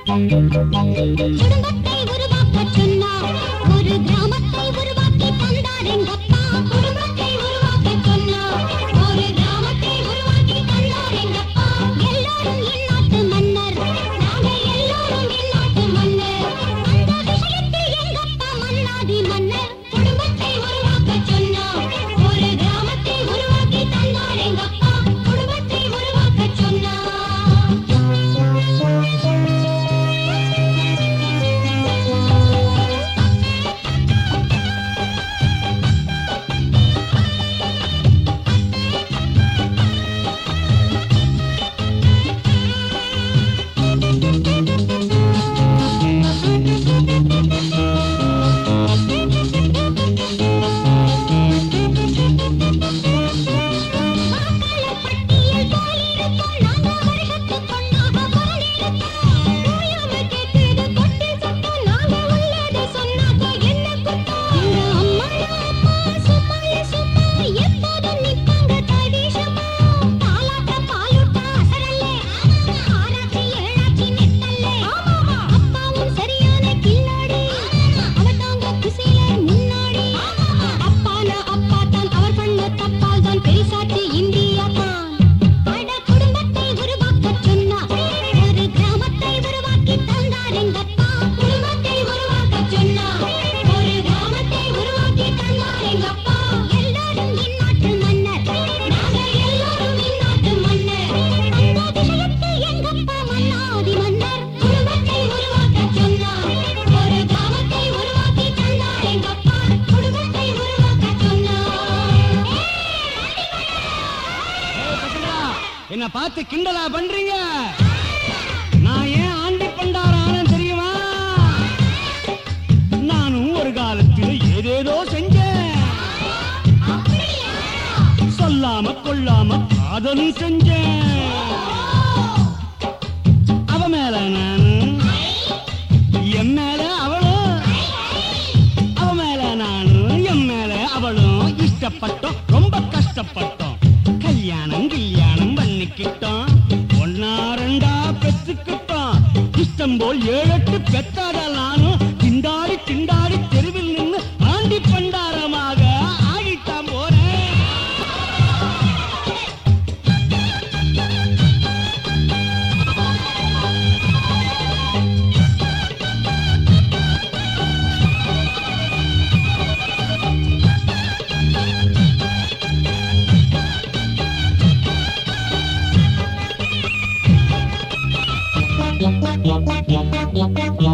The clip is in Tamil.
குடும்பத்தை உருவாக்கச் சொன்னார் ஒரு கிராமத்தை உருவாக்கி தந்தார் எங்கப்பா குடும்பத்தை உருவாக்கச் சொன்னார் ஒரு கிராமத்தை உருவாக்கி தந்தார் எங்கப்பா எல்லாரும் இந்நாட்டு மன்னர் நாங்க எல்லாரும் இந்நாட்டு மன்னர் அந்த விஷயத்தில் எங்கப்பா மன்னாதி மன்னர் குடும்பத்தை உருவாக்கச் சொன்னார் ஒரு கிராமத்தை உருவாக்கி தந்தார் எங்கப்பா குடும்பத்தை உருவாக்கச் சொன்னார் வாக்காளர் பட்டியல் போலிருக்கும் நாங்க வருஷத்துக் கொண்டாக போலிருக்கோம் ஓயாம கேக்குது கொட்டி சத்தம் நாங்க உள்ளது சொன்னாக்க என்ன குத்தம் எங்க அம்மா அப்பா சும்மாலே சும்மா எப்போதும் நிப்பாங்க தடிஷமா தாலாட்ட பாலுட்டா அசரல்லே ஆறாச்சி ஏழாச்சி நெட்டல்லே அப்பாவும் சரியான கில்லாடி அவர் தாங்க குசில முன்னாடி அப்பான அப்பா தான் அவர் பண்ண தப்பால் தான் பெரிசாச்சு இந்தியா தான் அட குடும்பத்தை உருவாக்கச் சொன்னார் ஒரு கிராமத்தை உருவாக்கி தந்தார் எங்கப்பா குடும்பத்தை உருவாக்கச் சொன்னார் ஒரு கிராமத்தை உருவாக்கி தந்தார் எங்கப்பா எல்லாரும் இந்நாட்டு மன்னர் நாங்க எல்லாரும் இந்நாட்டு மன்னர் அந்த விஷயத்தில் எங்கப்பா மன்னாதி மன்னர் குடும்பத்தை உருவாக்கச் சொன்னார் ஒரு கிராமத்தை உருவாக்கி தந்தார் எங்கப்பா குடும்பத்தை உருவாக்கச் சொன்னார் என்ன பார்த்து கிண்டலா பண்றீங்க நான் ஏன் ஆண்டி பண்டாரான தெரியுமா நானும் ஒரு காலத்தில் ஏதேதோ செஞ்சேன் சொல்லாம கொள்ளாம காதலும் செஞ்சேன் அவ மேல நானும் என் மேல அவளும் அவ மேல நானும் என் மேல அவளும் இஷ்டப்பட்டோம் ரொம்ப கஷ்டப்பட்டோம் கல்யாணம் கல்யாணம் பண்ணிக்கிட்டோம் ஒன்னா ரெண்டா பெற்றுக்கிட்டோம் இஷ்டம் போல் ஏழெட்டு பெற்றாத நானும் திண்டாடி திண்டாடி தெருவில் நின்று ஆண்டி பண்டாரமாக ஆகிட்டான் போறேன் Thank you.